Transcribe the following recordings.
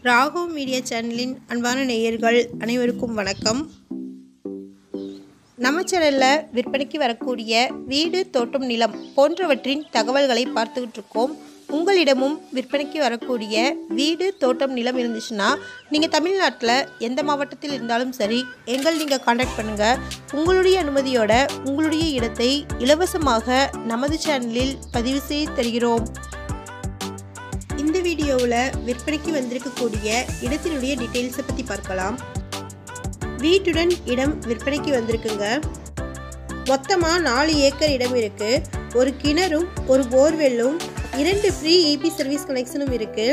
Raghav media சேனலின் அன்பான நேயர்கள் அனைவருக்கும் வணக்கம் நம்ம சேனலில் விற்பனைக்கு வரக்கூடிய வீடு தோட்டம் நிலம் போன்றவற்றின் தகவல்களை பார்த்துக்கிட்டு இருக்கோம் உங்களிடமும் விற்பனைக்கு வரக்கூடிய வீடு தோட்டம் நிலம் இருந்துச்சுன்னா நீங்கள் தமிழ்நாட்டில் எந்த மாவட்டத்தில் இருந்தாலும் சரி எங்கள் நீங்கள் காண்டாக்ட் பண்ணுங்கள் உங்களுடைய அனுமதியோட உங்களுடைய இடத்தை இலவசமாக நமது சேனலில் பதிவு செய்து தருகிறோம் இந்த வீடியோவில் விற்பனைக்கு வந்திருக்கக்கூடிய இடத்தினுடைய டீட்டெயில்ஸை பற்றி பார்க்கலாம் வீட்டுடன் இடம் விற்பனைக்கு வந்திருக்குங்க மொத்தமாக நாலு ஏக்கர் இடம் இருக்கு ஒரு கிணறும் ஒரு போர்வெல்லும் இரண்டு ஃப்ரீ இபி சர்வீஸ் கனெக்ஷனும் இருக்கு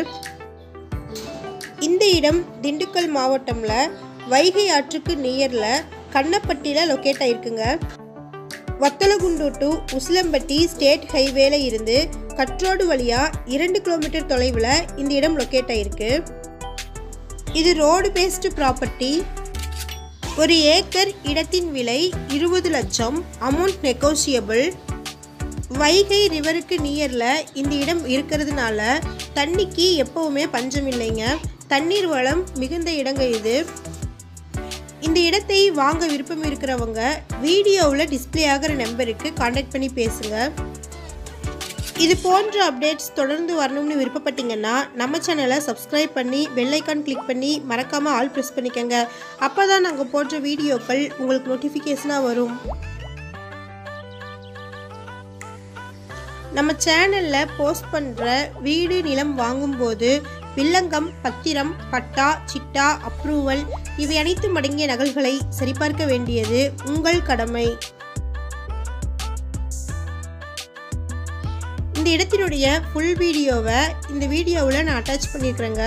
இந்த இடம் திண்டுக்கல் மாவட்டம்ல வைகை ஆற்றுக்கு நியரில் கண்ணப்பட்டியில் லொக்கேட் ஆயிருக்குங்க வத்தலகுண்டு டு உசிலம்பட்டி ஸ்டேட் ஹைவேல இருந்து கட்ரோடு வழியா இரண்டு கிலோமீட்டர் தொலைவில் இந்த இடம் லொக்கேட் ஆயிருக்கு இது ரோடு பேஸ்டு ப்ராப்பர்ட்டி ஒரு ஏக்கர் இடத்தின் விலை இருபது லட்சம் அமௌண்ட் நெகோசியபிள் வைகை ரிவருக்கு நியரில் இந்த இடம் இருக்கிறதுனால தண்ணிக்கு எப்பவுமே பஞ்சம் இல்லைங்க தண்ணீர் வளம் மிகுந்த இடங்க இது இந்த இடத்தை வாங்க விருப்பம் இருக்கிறவங்க வீடியோவில் டிஸ்ப்ளே ஆகிற நம்பருக்கு காண்டாக்ட் பண்ணி பேசுங்க இது போன்ற அப்டேட்ஸ் தொடர்ந்து வரணும்னு விருப்பப்பட்டீங்கன்னா நம்ம சேனலை சப்ஸ்கிரைப் பண்ணி பெல் ஐக்கான் கிளிக் பண்ணி மறக்காமல் ஆல் ப்ரெஸ் பண்ணிக்கோங்க அப்போ தான் நாங்கள் போடுற வீடியோக்கள் உங்களுக்கு நோட்டிஃபிகேஷனாக வரும் நம்ம சேனலில் போஸ்ட் பண்ணுற வீடு நிலம் வாங்கும்போது வில்லங்கம் பத்திரம் பட்டா சிட்டா அப்ரூவல் இவை அனைத்தும் அடங்கிய நகல்களை சரிபார்க்க வேண்டியது உங்கள் கடமை இந்த இடத்தினுடைய ஃபுல் வீடியோவை இந்த வீடியோவில் நான் அட்டாச் பண்ணியிருக்கிறேங்க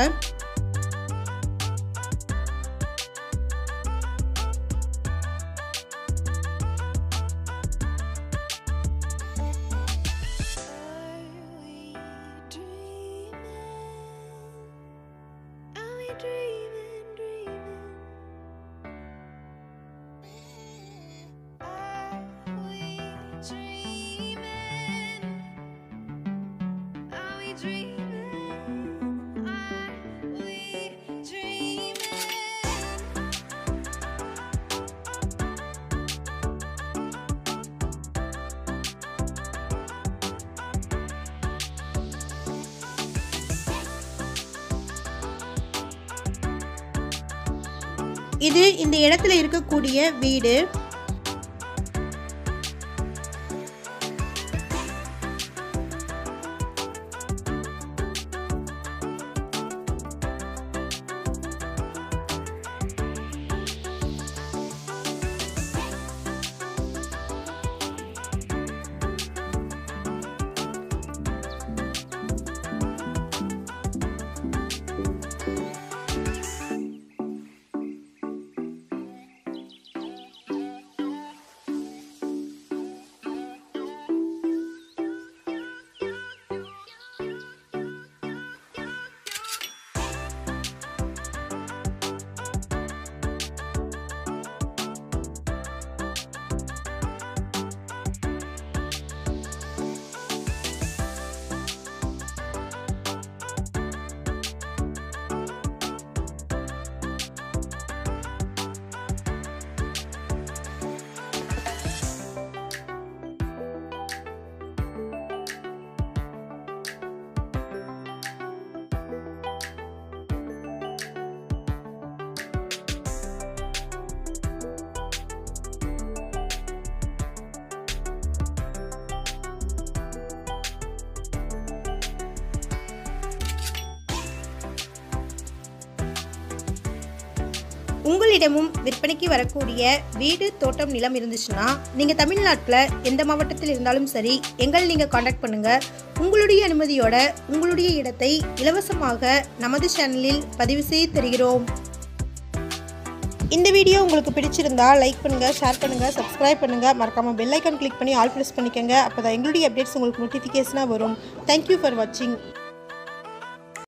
இது இந்த இடத்துல இருக்கக்கூடிய வீடு உங்களிடமும் விற்பனைக்கு வரக்கூடிய வீடு தோட்டம் நிலம் இருந்துச்சுன்னா நீங்கள் தமிழ்நாட்டில் எந்த மாவட்டத்தில் இருந்தாலும் சரி எங்கள் நீங்கள் காண்டாக்ட் பண்ணுங்கள் உங்களுடைய அனுமதியோட உங்களுடைய இடத்தை இலவசமாக நமது சேனலில் பதிவு செய்து தருகிறோம் இந்த வீடியோ உங்களுக்கு பிடிச்சிருந்தா லைக் பண்ணுங்கள் ஷேர் பண்ணுங்கள் சப்ஸ்கிரைப் பண்ணுங்கள் மறக்காமல் பெல் ஐக்கான் கிளிக் பண்ணி ஆல் ப்ரெஸ் பண்ணிக்கோங்க அப்போ தான் எங்களுடைய அப்டேட்ஸ் உங்களுக்கு நோட்டிஃபிகேஷனாக வரும் தேங்க்யூ ஃபார் வாட்சிங்